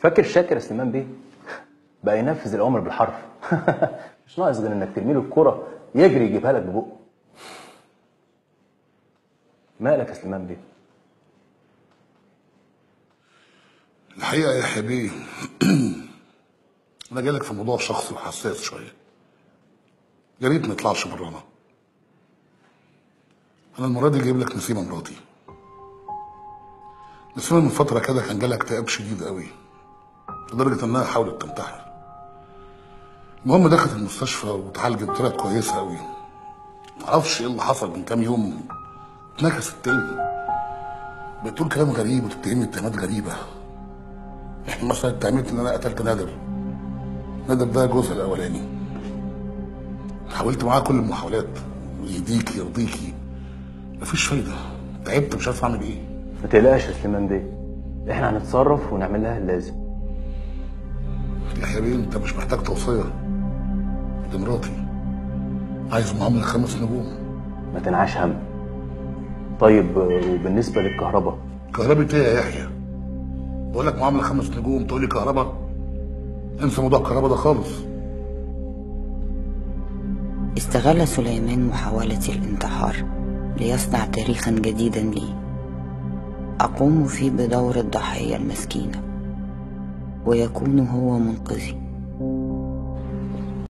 فاكر شاكر يا سليمان بيه بقى ينفذ الاوامر بالحرف مش ناقص غير انك ترمي له الكرة يجري يجيبها لك ببقه مالك يا سليمان بيه الحقيقة يا يحيى بيه أنا جايلك في موضوع شخصي وحساس شوية يا ريت ما يطلعش برانا أنا المرة دي جايب لك نسيمة مراتي نسيمة من فترة كده كان جالها اكتئاب شديد قوي لدرجة إنها حاولت تنتحر المهم دخلت المستشفى واتعالجت طلعت كويسة قوي معرفش ايه اللي حصل من كام يوم اتنكست تاني بتقول كلام غريب وتتهمني اتهامات غريبة يعني مثلا اتهمت ان انا قتلت نادر نادر ده جوزها الاولاني حاولت معاه كل المحاولات يهديكي يرضيكي مفيش فايدة تعبت مش عارف اعمل ايه ما تقلقش يا سليمان بيه احنا هنتصرف ونعمل لها اللازم يحيى بيه انت مش محتاج توصية دي مراتي عايز معاملة خمس نجوم ما تنعاش هم طيب آه، وبالنسبة للكهرباء كهرباء ايه يا يحيى؟ بقول لك معامله خمس نجوم تقول لي كهرباء؟ انسى موضوع الكهرباء ده خالص استغل سليمان محاولة الانتحار ليصنع تاريخا جديدا لي أقوم فيه بدور الضحية المسكينة ويكون هو منقذي